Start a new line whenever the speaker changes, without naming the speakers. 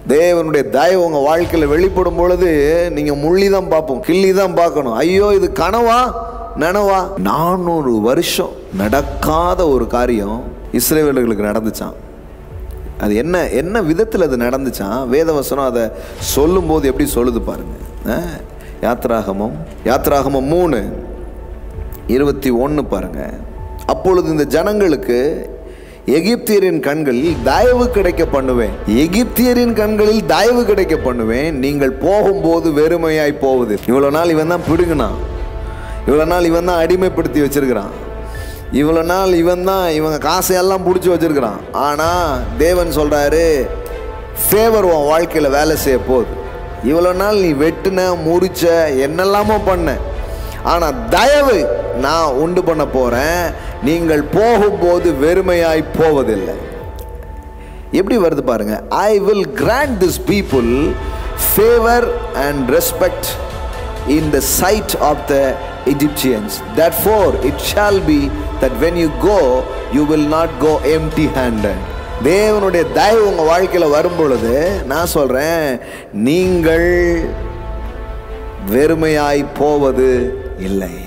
தேவனுடைய தயவு உங்க வாழ்க்கையில் வெளிப்படும் பொழுது நீங்க முள்ளி தான் பார்ப்போம் கிள்ளி தான் பார்க்கணும் ஐயோ இது கனவா நனவா நானூறு வருஷம் நடக்காத ஒரு காரியம் இஸ்ரேவேலர்களுக்கு நடந்துச்சான் அது என்ன என்ன விதத்தில் அது நடந்துச்சான் வேதவசனம் அதை சொல்லும்போது எப்படி சொல்லுது பாருங்க அஹ், யாத்ராகமம் யாத்ராகமம் மூணு இருபத்தி ஒன்று பாருங்க அப்பொழுது இந்த ஜனங்களுக்கு எகிப்தியரின் கண்களில் தயவு கிடைக்க பண்ணுவேன் எகிப்தியரின் கண்களில் தயவு கிடைக்க பண்ணுவேன் நீங்கள் போகும்போது வெறுமையாய் போகுது இவ்வளோ நாள் இவன் தான் பிடுங்கினான் இவ்வளோ நாள் இவன் தான் அடிமைப்படுத்தி வச்சிருக்கிறான் இவ்வளோ நாள் இவன் தான் இவங்க காசையெல்லாம் பிடிச்சி வச்சிருக்கிறான் ஆனால் தேவன் சொல்கிறாரு ஃபேவர் உன் வாழ்க்கையில் வேலை செய்ய போகுது இவ்வளோ நாள் நீ வெட்டுன முறிச்ச என்னெல்லாமோ பண்ண ஆனால் தயவு நான் உண்டு பண்ண போகிறேன் நீங்கள் போகும்போது வெறுமையாய் போவதில்லை எப்படி வருது பாருங்க I will grant this people favour and respect in the sight of the Egyptians that for it shall be that when you go you will not go empty handed தேவனுடைய தயவு உங்கள் வாழ்க்கையில் வரும் பொழுது நான் சொல்கிறேன் நீங்கள் வெறுமையாய் போவது இல்லை